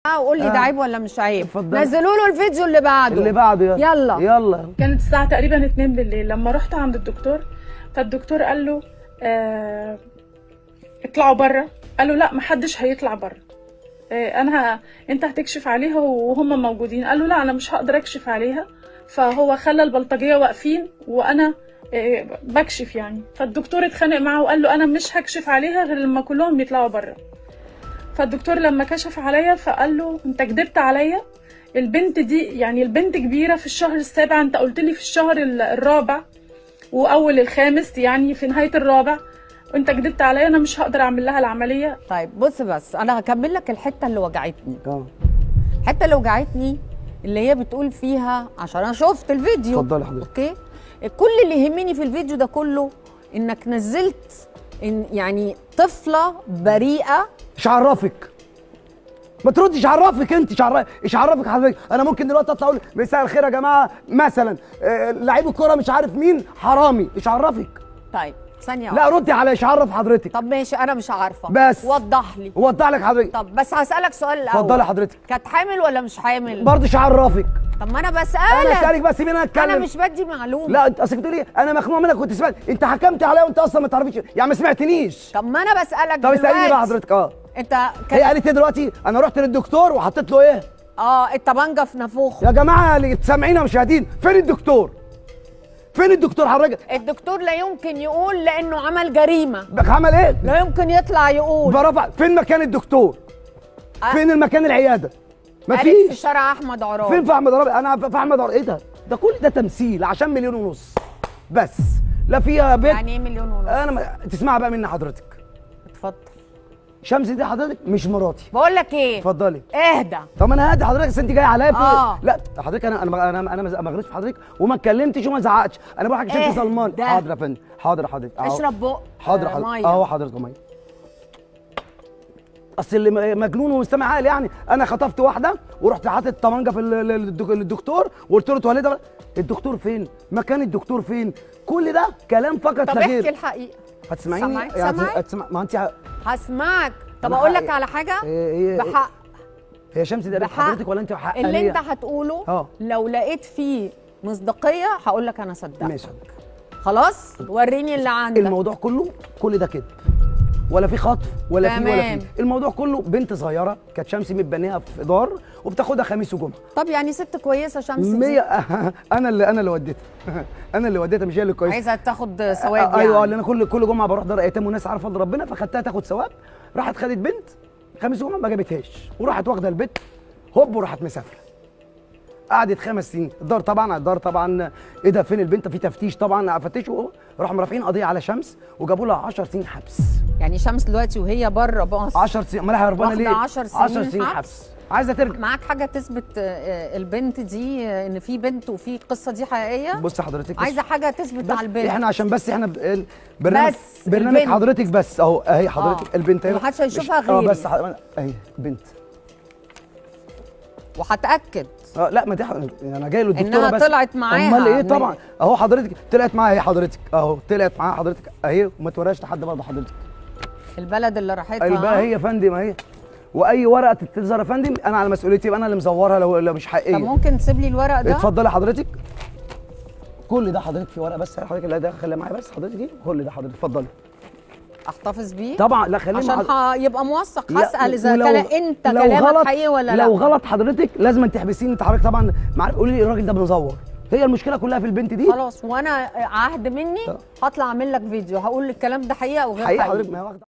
وقول لي ده آه. عيب ولا مش عيب اتفضلي. نزلوا له الفيديو اللي بعده اللي بعده يلا يلا. يلا كانت الساعة تقريبا 2 بالليل لما رحت عند الدكتور فالدكتور قال له آه اطلعوا بره قال له لا محدش هيطلع بره آه انا ه... انت هتكشف عليها وهم موجودين قال له لا انا مش هقدر اكشف عليها فهو خلى البلطجية واقفين وانا آه بكشف يعني فالدكتور اتخانق معاه وقال له انا مش هكشف عليها غير لما كلهم يطلعوا بره فالدكتور لما كشف عليا فقال له انت كدبت عليا البنت دي يعني البنت كبيرة في الشهر السابع انت قلت لي في الشهر ال- الرابع واول الخامس يعني في نهاية الرابع وانت كدبت عليا انا مش هقدر اعمل لها العملية طيب بص بس انا هكمل لك الحته اللي وجعتني اه الحته اللي وجعتني اللي هي بتقول فيها عشان انا شفت الفيديو اتفضلي حضرتك. اوكي كل اللي يهمني في الفيديو ده كله انك نزلت إن يعني طفله بريئه ايش عرفك ما تردش عرفك انت ايش عرفك ايش عرفك حضرتك انا ممكن دلوقتي اطلع اقول مساء الخير يا جماعه مثلا آه، لعيب الكوره مش عارف مين حرامي ايش عرفك طيب ثانيه لا واحدة. ردي على ايش عرف حضرتك طب ماشي انا مش عارفه بس. وضح لي وضح لك حضرتك طب بس هسالك سؤال الاول اتفضلي حضرتك كانت حامل ولا مش حامل برضه ايش عرفك طب ما انا انا بسالك اسالك بس مين انا اتكلم انا مش بدي معلومه لا انت اصل بتقولي انا مخنوق منك كنت سمعت انت حكمت عليا وانت اصلا ما تعرفيش يعني ما سمعتنيش طب ما انا بسالك طب اسالني بقى دلوقتي. حضرتك اه انت هي كان قالت ايه دلوقتي انا رحت للدكتور وحطيت له ايه اه الطبنجه في نافوخه يا جماعه اللي سامعين ومشاهدين فين الدكتور فين الدكتور حضرتك الدكتور لا يمكن يقول لانه عمل جريمه بقى عمل ايه لا يمكن يطلع يقول برفع فين مكان الدكتور أه. فين المكان العياده قالت في مفيش شارع احمد عراب فين في احمد عرابي انا في احمد عرابي ايه ده ده كل ده تمثيل عشان مليون ونص بس لا فيها بيت يعني ايه مليون ونص انا ما... تسمع بقى مني حضرتك اتفضل شمس دي حضرتك مش مراتي بقول لك ايه اتفضلي اهدى طب انا هادي حضرتك بس انت جاي عليا بتقول- آه. لا حضرتك انا انا انا انا ما غلطتش في حضرتك وما اتكلمتش وما زعقتش انا بقول لك إيه انت ظلمان ده؟ حاضر يا فندم حاضر يا حضرتك أهو. اشرب بق حاضر آه، حضرتك ميه اهو حضرتك ميه اصل اللي م- مجنون ومستمع عقل يعني انا خطفت واحده ورحت حاطط طمانجه في ال- ال- الدك- للدكتور وقلت له تولدها الدكتور فين مكان الدكتور فين كل ده كلام فقط طب لا احكي غير الحقيقه هتسمعيني سامعك- يعني سامعك؟ هتسمع ما انت هسمعك طب أنا اقول لك حقيقة. على حاجه هي بحق هي شمس دي قالت بحق. حضرتك ولا انت حق اللي انت هتقوله آه. لو لقيت فيه مصداقيه هقول لك انا صدقت ماشي حضرتك. خلاص وريني اللي عندك الموضوع كله كل ده كده ولا في خطف ولا في ولا تمام. في الموضوع كله بنت صغيره كانت شمس متبنيها في دار وبتاخدها خميس وجمعه طب يعني ست كويسه شمس دي مية انا اللي انا اللي وديتها انا اللي وديتها مش هي اللي كويسه عايزه تاخد ثواب آه، ايوه يعني. لان انا كل كل جمعه بروح دار ايتام وناس عارفه فضل ربنا فخدتها تاخد ثواب راحت خدت بنت خميس وجمعه ما جابتهاش وراحت واخده البيت هوب وراحت مسافره قعدت خمس سنين الدار طبعا الدار طبعا ايه ده فين البنت في تفتيش طبعا فتشوا راحوا مرافعين قضيه على شمس وجابوا لها 10 سنين حبس يعني شمس دلوقتي وهي بره مصر 10 سنين امال هربانه واخدة ليه 10 سنين 10 سنين حبس. حبس عايزه ترجع معاك حاجه تثبت آه، البنت دي آه، ان في بنت وفي القصه دي حقيقيه بص حضرتك بص. عايزه حاجه تثبت بس على البنت احنا عشان بس احنا ب- ال- برنامج بس برنامج البنت. حضرتك بس اهو اهي حضرتك آه. البنت اهي ومحدش هيشوفها مش- اه غيري. بس ح- اهي بنت وهتاكد اه لا ما دي ح- انا جاي له الدكتوره إنها بس طلعت معاها. امال ايه إن- طبعا اهو حضرتك طلعت معاها اهي حضرتك اهو طلعت معاها حضرتك اهي وما توراش لحد برضه حضرتك البلد اللي راحتها البقى هي يا فندم اهي واي ورقه تتظهر يا فندم انا على مسؤوليتي يبقى انا اللي مزورها لو لو مش طب حقيقيه ممكن تسيب لي الورق ده اتفضلي حضرتك كل ده حضرتك في ورقه بس حضرتك لا ده خليها معايا بس حضرتك دي كل ده حضرتك اتفضلي احتفظ بيه طبعا لا خليه عشان مع- ح- يبقى موثق لا، هسال اذا ولو- كان انت لو كلامك غلط- حقيقي ولا لا لو غلط حضرتك لازم تحبسيني انت حضرتك طبعا معرف قولي لي الراجل ده بنزور هي المشكله كلها في البنت دي خلاص وانا عهد مني هطلع اعمل لك فيديو هقول الكلام ده حقيقه او غير حقيقه حقيقي حضرتك ما هي واخده